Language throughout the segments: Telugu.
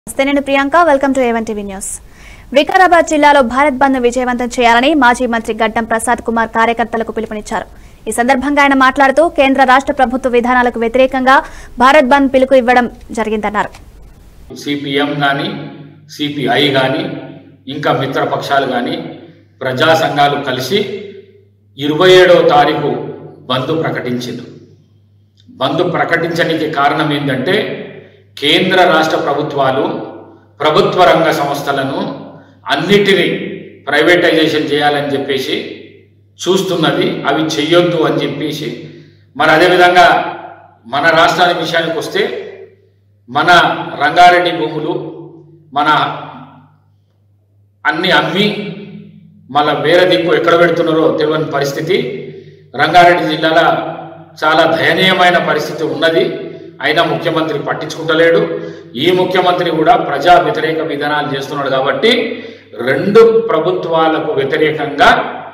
నమస్తే నేను Priyanka welcome to A one TV news Vikarabad జిల్లాలో భారత్ బంద్ విజయవంతం చేయాలని మాజీ మంత్రి గడ్డం ప్రసాద్ కుమార్ కార్యకర్తలకు పిలుపునిచ్చారు ఈ సందర్భంగా ఆయన మాట్లాడుతూ కేంద్ర రాష్ట్ర ప్రభుత్వ విధానాలకు వ్యతిరేకంగా భారత్ బంద్ పిలుపు ఇవ్వడం జరిగిందన్నారు సిపిఎం కానీ సిపిఐ కానీ ఇంకా మిత్రపక్షాలు కానీ ప్రజా సంఘాలు కలిసి ఇరవై ఏడవ తారీఖు బంద్ ప్రకటించింది బంద్ ప్రకటించడానికి కారణం ఏంటంటే కేంద్ర రాష్ట్ర ప్రభుత్వాలు ప్రభుత్వ రంగ సంస్థలను అన్నిటినీ ప్రైవేటైజేషన్ చేయాలని చెప్పేసి చూస్తున్నది అవి చెయ్యొద్దు అని చెప్పేసి మరి అదేవిధంగా మన రాష్ట్రాల విషయానికి వస్తే మన రంగారెడ్డి భూములు మన అన్ని అమ్మి మళ్ళా వేరే దిక్కు ఎక్కడ పెడుతున్నారో తెలియని పరిస్థితి రంగారెడ్డి జిల్లాలో చాలా దయనీయమైన పరిస్థితి ఉన్నది అయినా ముఖ్యమంత్రి పట్టించుకుంటలేడు ఈ ముఖ్యమంత్రి కూడా ప్రజా వ్యతిరేక విధానాలు చేస్తున్నాడు కాబట్టి రెండు ప్రభుత్వాలకు వ్యతిరేకంగా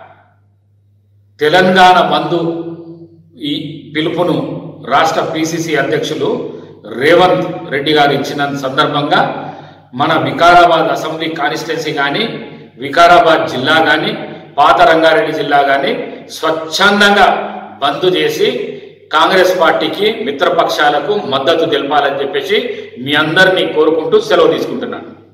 తెలంగాణ బంధు ఈ పిలుపును రాష్ట్ర పిసిసి అధ్యక్షులు రేవంత్ రెడ్డి గారు ఇచ్చిన సందర్భంగా మన వికారాబాద్ అసెంబ్లీ కాన్స్టిట్యున్సీ కానీ వికారాబాద్ జిల్లా కానీ పాత రంగారెడ్డి జిల్లా కానీ స్వచ్ఛందంగా బంద్ చేసి కాంగ్రెస్ పార్టీకి మిత్రపక్షాలకు మద్దతు తెలపాలని చెప్పేసి మీ అందరినీ కోరుకుంటూ సెలవు తీసుకుంటున్నాను